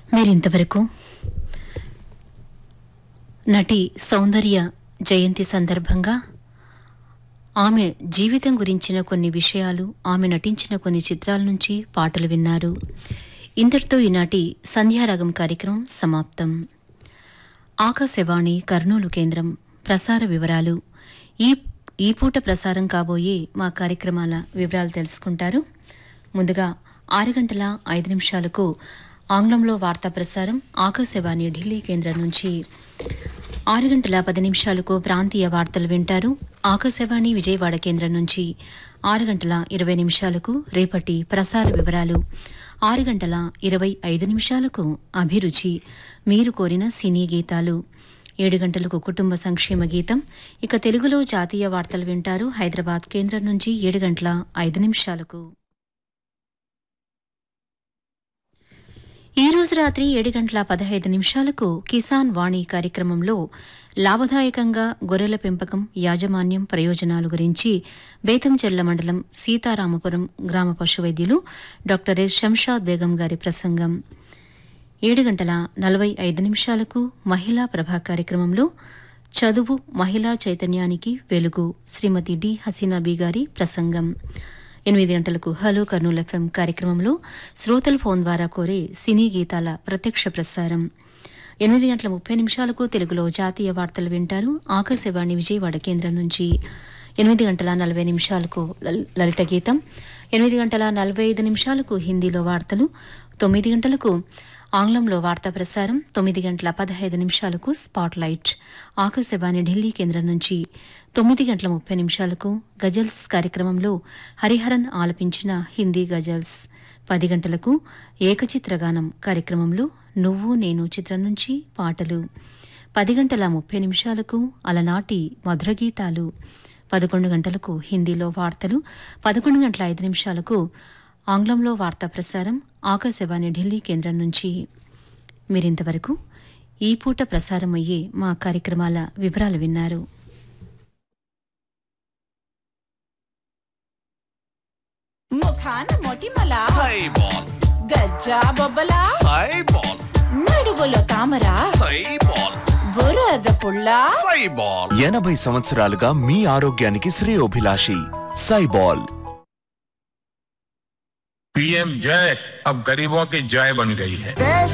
మీరింతవరకు నటి సౌందర్య జయంతి సందర్భంగా ఆమె జీవితం గురించిన కొన్ని విషయాలు ఆమె నటించిన కొన్ని చిత్రాల నుంచి పాటలు విన్నారు ఇంతటితో ఈనాటి సంధ్యారాగం కార్యక్రమం సమాప్తం ఆకాశవాణి కర్నూలు కేంద్రం ప్రసార వివరాలు ఈ ఈ పూట ప్రసారం కాబోయే మా కార్యక్రమాల వివరాలు తెలుసుకుంటారు ముందుగా ఆరు గంటల ఐదు నిమిషాలకు ఆంగ్లంలో వార్తా ప్రసారం ఆకాశవాణి ఢిల్లీ కేంద్రం నుంచి ఆరు గంటల పది నిమిషాలకు ప్రాంతీయ వార్తలు వింటారు ఆకాశవాణి విజయవాడ కేంద్రం నుంచి ఆరు గంటల ఇరవై నిమిషాలకు రేపటి ప్రసార వివరాలు ఆరు గంటల ఇరవై ఐదు నిమిషాలకు అభిరుచి మీరు కోరిన సినీ గీతాలు ఏడు గంటలకు కుటుంబ సంక్షేమ గీతం ఇక తెలుగులో జాతీయ వార్తలు వింటారు హైదరాబాద్ కేంద్రం నుంచి ఏడు గంటల ఐదు నిమిషాలకు ఈ రోజు రాత్రి ఏడు గంటల పదహైదు నిమిషాలకు కిసాన్ వాణి కార్యక్రమంలో లాభదాయకంగా గొర్రెల పెంపకం యాజమాన్యం ప్రయోజనాలు గురించి బేతంచెర్ల మండలం సీతారామపురం గ్రామ పశు వైద్యులు డాక్టర్ ఎస్ శంషాద్ బేగం గారి ప్రసంగం ఏడు గంటల నలభై ఐదు నిమిషాలకు మహిళా ప్రభా కార్యక్రమంలో చదువు మహిళా చైతన్యానికి వెలుగు శ్రీమతి డి హసీనాబీ గారి ప్రసంగం ఎనిమిది గంటలకు హలో కర్నూలు ఎఫ్ఎం కార్యక్రమంలో శ్రోతల ఫోన్ ద్వారా కోరే సినీ గీతాల ప్రత్యక్ష ప్రసారం ఎనిమిది గంటల ముప్పై నిమిషాలకు తెలుగులో జాతీయ వార్తలు వింటారు ఆకాశవాణి విజయవాడ కేంద్రం నుంచి ఎనిమిది గంటల నలభై నిమిషాలకు లల్- లలిత గీతం ఎనిమిది గంటల నలభై ఐదు నిమిషాలకు హిందీలో వార్తలు తొమ్మిది గంటలకు ఆంగ్లంలో వార్తా ప్రసారం తొమ్మిది గంటల పదహైదు నిమిషాలకు స్పాట్ లైట్ ఆకాశవాణి ఢిల్లీ కేంద్రం నుంచి తొమ్మిది గంటల ముప్పై నిమిషాలకు గజల్స్ కార్యక్రమంలో హరిహరన్ ఆలపించిన హిందీ గజల్స్ పది గంటలకు ఏకచిత్రగానం కార్యక్రమంలో నువ్వు నేను చిత్రం నుంచి పాటలు పది గంటల ముప్పై నిమిషాలకు అలనాటి మధుర గీతాలు పదకొండు గంటలకు హిందీలో వార్తలు పదకొండు గంటల ఐదు నిమిషాలకు ఆంగ్లంలో వార్తా ప్రసారం ఆకాశవాణి ఢిల్లీ కేంద్రం నుంచి మీరింతవరకు ఈ పూట ప్రసారమయ్యే మా కార్యక్రమాల వివరాలు విన్నారు ముఖాన మొటిమల సైబాల్ గజ్జా బొబ్బల సైబాల్ నడువులో తామర సైబాల్ బురద పుల్ల సైబాల్ ఎనభై సంవత్సరాలుగా మీ ఆరోగ్యానికి శ్రేయోభిలాషి సైబాల్ पीएम जय अब गरीबों की जय बन गई है